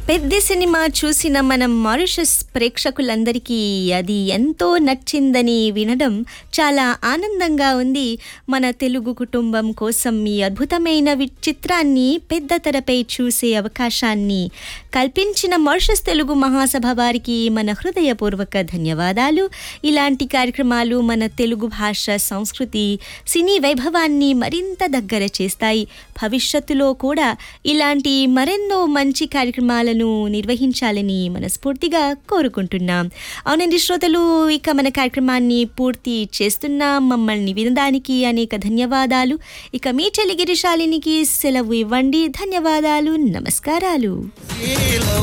పెద్ద సినిమా చూసిన మన మారిషస్ ప్రేక్షకులందరికీ అది ఎంతో నచ్చిందని వినడం చాలా ఆనందంగా ఉంది మన తెలుగు కుటుంబం కోసం ఈ అద్భుతమైన వి- చిత్రాన్ని పెద్ద తెరపై చూసే అవకాశాన్ని కల్పించిన మారిషస్ తెలుగు మహాసభ వారికి మన హృదయపూర్వక ధన్యవాదాలు ఇలాంటి కార్యక్రమాలు మన తెలుగు భాష సంస్కృతి సినీ వైభవాన్ని మరింత దగ్గర చేస్తాయి భవిష్యత్తులో కూడా ఇలాంటి మరెన్నో మంచి కార్యక్రమాలను నిర్వహించాలని మనస్ఫూర్తిగా కోరుకుంటున్నాం అవునండి శ్రోతలు ఇక మన కార్యక్రమాన్ని పూర్తి చేస్తున్నాం మమ్మల్ని వినడానికి అనేక ధన్యవాదాలు ఇక మీ చెల్లిగిరి శాలినికి సెలవు ఇవ్వండి ధన్యవాదాలు నమస్కారాలు Feel